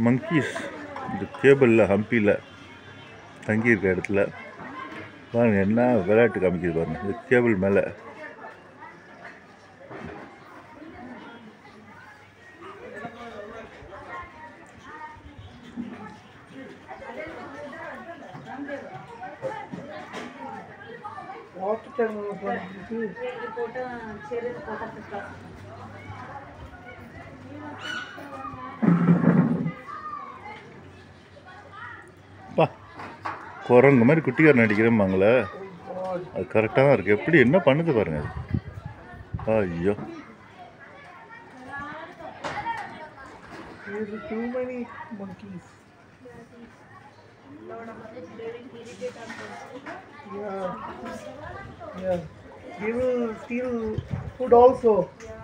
Monkeys இந்த கேபிளில் ஹம்பியில் தங்கியிருக்க இடத்துல பாருங்க என்ன விளையாட்டு காமிக்குது பாருங்க இந்த கேபிள் மேலே வாட்டர் டேங்க் வந்துருக்கு இது போட்டு சரி போட்டு பா குரங்கு மாதிரி குட்டிக்காரன் நடிக்கிறேம்பாங்களே அது கரெக்டாக தான் இருக்குது எப்படி என்ன பண்ணுது பாருங்க அது ஐயோ There's too many monkeys. Yeah. Yeah. They will steal food also. Yeah.